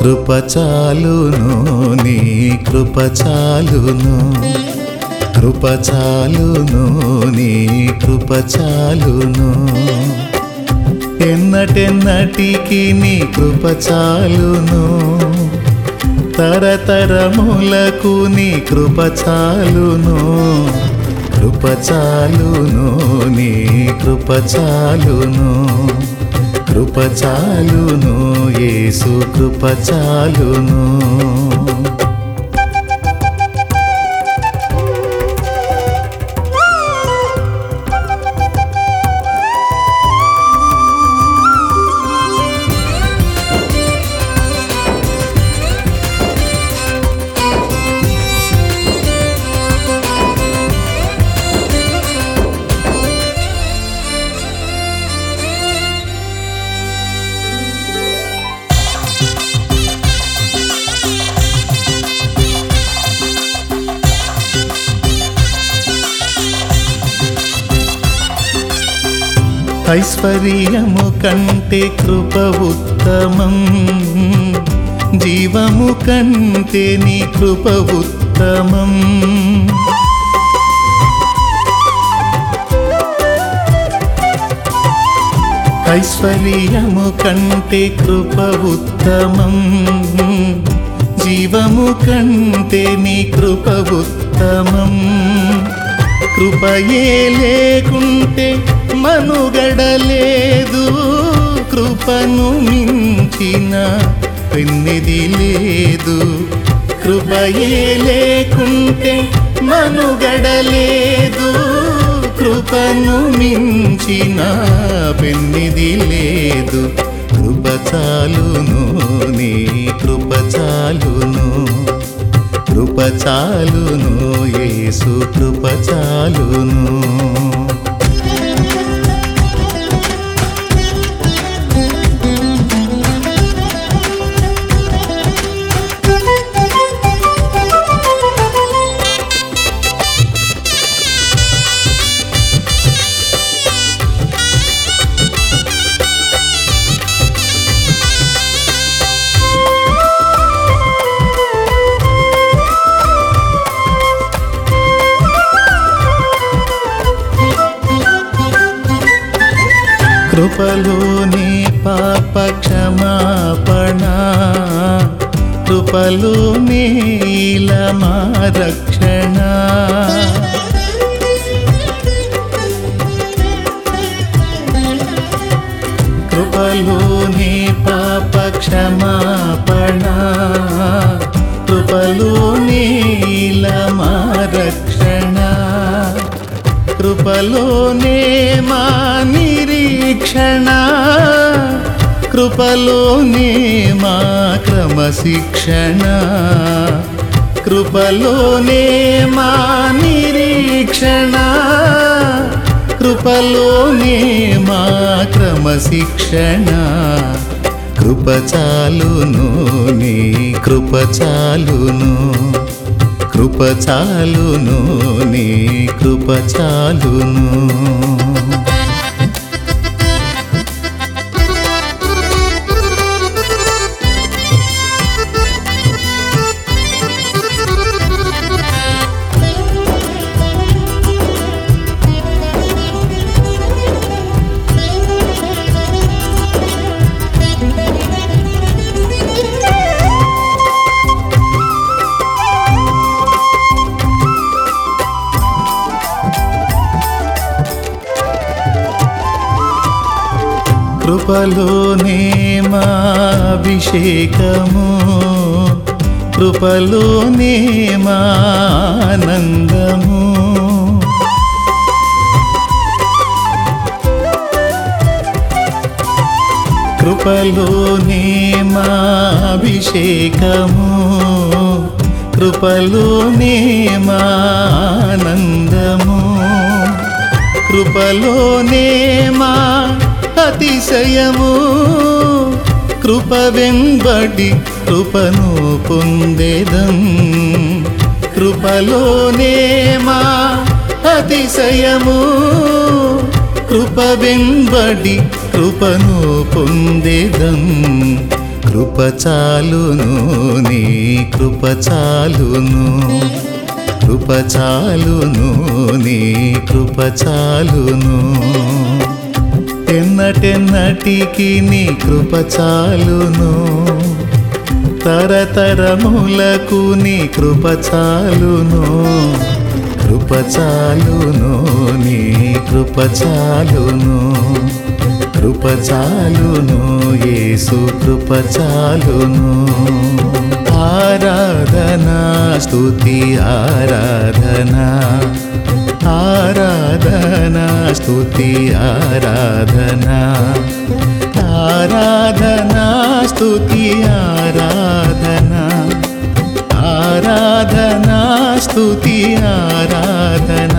కృప చాలును నీ కృప చాలును కృప చాలును నీ కృప చాలును ఎన్నటెన్నటికి నీ కృప చాలును తరతరములకు నీ కృప చాలును కృప చాలును నీ కృప చాలును కృప చాలును యేసు కృప చాలును ఐశ్వర్యము కంటే కృప ఉత్తమం జీవము కంటే నీ కృప ఉత్తమం ఐశ్వర్యము కంటే కృప ఉత్తమం జీవము కంటే నీ కృప ఉత్తమం కృపయే లేకుంటే మనుగడలేదు కృపను మించిన పెన్నిది లేదు కృపయే లేకుంటే మనుగడలేదు కృపను మించిన పెన్నిది లేదు కృప చాలును నీ కృప చాలును కృప చాలును యేసు కృప చాలును కృపలోని పాప క్షమాపణ కృపలోని మా రక్షణ కృపలోని పాప క్షమాపణ కృపలోని మా రక్షణ కృపలోనే మా నిరీక్షణ కృపలోనే మా క్రమశిక్షణ కృపలోనే మా నిరీక్షణ కృపలోనే మా క్రమశిక్షణ కృప చాలును నీ కృప చాలును కృప చాలును నీ కృప చాలును కృపలోనే మా అభిషేకము కృపలోనే మా ఆనందము కృపలోనే మా అభిషేకము కృపలోనే మా ఆనందము కృపలోనే మా అతిశయము కృప వెంబడి కృపను పొందేదం కృపలోనే మా అతిశయము కృప వెంబడి కృపను పొందేదం కృప చాలును నీ కృప చాలును కృప చాలును నీ కృప చాలును ఎన్నటెన్నటికి నీ కృప చాలును తరతరములకు నీ కృప చాలును కృప చాలును నీ కృప చాలును కృప చాలును యేసు కృప చాలును ఆరాధనా స్తుతి ఆరాధనా ఆరాధనా స్తుతి ఆరాధనా ఆరాధనా స్తుతి ఆరాధనా ఆరాధనా స్తుతి ఆరాధనా